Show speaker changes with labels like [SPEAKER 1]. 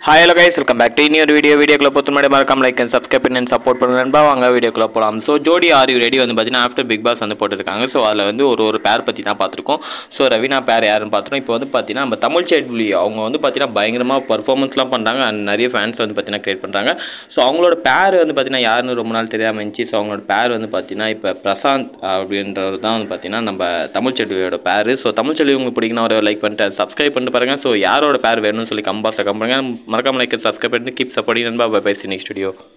[SPEAKER 1] hi hello guys welcome back to இன்னொரு video வீடியோக்குள்ள பொறுத்த முன்னாடி மறக்காம லைக் அண்ட் சப்ஸ்கிரைப் பண்ணி சப்போர்ட் பண்ணுங்க நண்பா வாங்க வீடியோக்குள்ள போகலாம் ஸோ ஜோடி ஆர் யூ ரெடி வந்து பார்த்தீங்கன்னா ஆஃப்டர் பிக் பாஸ் வந்து போட்டுருக்காங்க ஸோ அதில் வந்து ஒரு ஒரு பேர் பற்றி தான் பார்த்துருக்கோம் ஸோ ரவினா பேர் யாருன்னு பார்த்துருக்கோம் இப்போ வந்து பார்த்தீங்கன்னா நம்ம தமிழ் சேட்லி அவங்க வந்து பார்த்தீங்கன்னா பயங்கரமாக பர்ஃபார்மன்ஸ்லாம் பண்ணுறாங்க அண்ட் நிறைய ஃபேன்ஸ் வந்து பார்த்தீங்கன்னா கிரியேட் பண்ணுறாங்க ஸோ அவங்களோட பேர் வந்து பார்த்தீங்கன்னா யாருன்னு ரொம்ப நாள் தெரியாமல் இருந்துச்சு ஸோ அவங்களோட பேர் வந்து பார்த்தீங்கன்னா இப்போ பிரசாந்த் அப்படின்றவர் தான் வந்து பார்த்தீங்கன்னா நம்ம தமிழ் செல்வியோட பேர் ஸோ தமிழ் செல்வி உங்களுக்கு பிடிக்குன்னா ஒரு லைக் பண்ணிட்டு சப்ஸ்கிரைப் பண்ணிட்டு பாருங்கள் ஸோ யாரோட பேர் வேணும்னு சொல்லி கம்பாஸில் கம்புங்க மறக்காம லைக் சப்ஸ்கிரைப் பண்ணிட்டு கீப் சப்போர்ட்டிங் நண்பா bye bye see next video